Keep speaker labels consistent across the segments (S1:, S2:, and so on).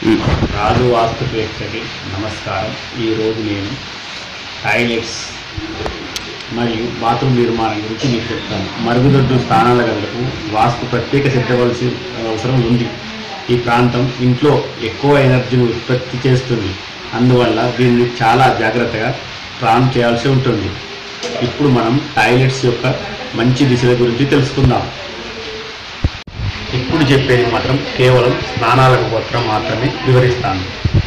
S1: రాజు వాస్తు ప్రేక్షకి నమస్కారం ఈరోజు నేను టాయిలెట్స్ మరియు బాత్రూమ్ నిర్మాణం గురించి మీకు చెప్తాను మరుగుదొడ్డు స్థానాల గదులకు వాస్తు ప్రత్యేక సిద్ధవలసి అవసరం ఉంది ఈ ప్రాంతం ఇంట్లో ఎక్కువ ఎనర్జీని ఉత్పత్తి చేస్తుంది అందువల్ల దీన్ని చాలా జాగ్రత్తగా ప్లాన్ చేయాల్సి ఉంటుంది ఇప్పుడు మనం టాయిలెట్స్ యొక్క మంచి దిశల గురించి తెలుసుకుందాం ఇప్పుడు చెప్పేది మాత్రం కేవలం స్నానాలకు మాత్రం మాత్రమే వివరిస్తాను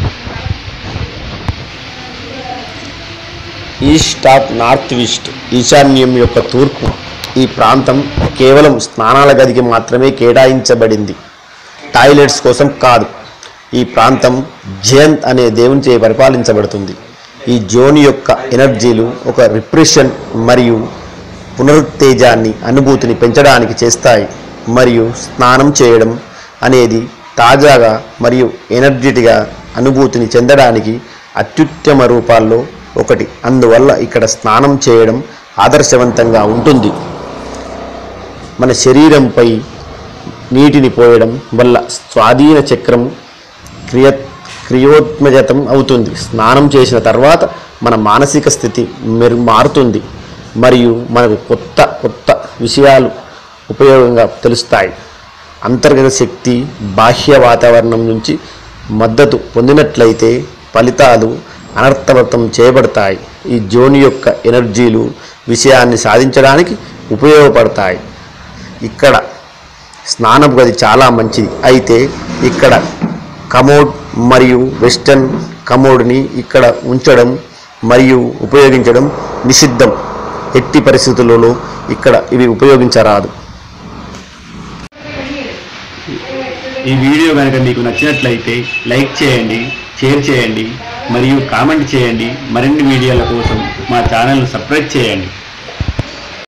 S2: ఈస్ట్ ఆఫ్ నార్త్ ఈస్ట్ ఈశాన్యం యొక్క తూర్పు ఈ ప్రాంతం కేవలం స్నానాల గదికి మాత్రమే కేటాయించబడింది టాయిలెట్స్ కోసం కాదు ఈ ప్రాంతం జయంత్ అనే దేవునిచే పరిపాలించబడుతుంది ఈ జోన్ యొక్క ఎనర్జీలు ఒక రిప్రెషన్ మరియు పునరుత్తేజాన్ని అనుభూతిని పెంచడానికి చేస్తాయి మరియు స్నానం చేయడం అనేది తాజాగా మరియు ఎనర్జెటిక్గా అనుభూతిని చెందడానికి అత్యుత్తమ రూపాల్లో ఒకటి అందువల్ల ఇక్కడ స్నానం చేయడం ఆదర్శవంతంగా ఉంటుంది మన శరీరంపై నీటిని పోయడం వల్ల స్వాధీన చక్రం క్రియ క్రియోత్మజతం అవుతుంది స్నానం చేసిన తర్వాత మన మానసిక స్థితి మెరు మారుతుంది మరియు మనకు కొత్త కొత్త విషయాలు ఉపయోగంగా తెలుస్తాయి అంతర్గత శక్తి బాహ్య వాతావరణం నుంచి మద్దతు పొందినట్లయితే ఫలితాలు అనర్థవంతం చేయబడతాయి ఈ జోన్ యొక్క ఎనర్జీలు విషయాన్ని సాధించడానికి ఉపయోగపడతాయి ఇక్కడ స్నానపు గది చాలా మంచిది అయితే ఇక్కడ కమోడ్ మరియు వెస్టర్న్ కమోడ్ని ఇక్కడ ఉంచడం మరియు ఉపయోగించడం నిషిద్ధం ఎట్టి పరిస్థితులలో ఇక్కడ ఇవి ఉపయోగించరాదు
S1: ఈ వీడియో కనుక మీకు నచ్చినట్లయితే లైక్ చేయండి షేర్ చేయండి మరియు కామెంట్ చేయండి మరిన్ని వీడియోల కోసం మా ఛానల్ను సబ్స్క్రైబ్ చేయండి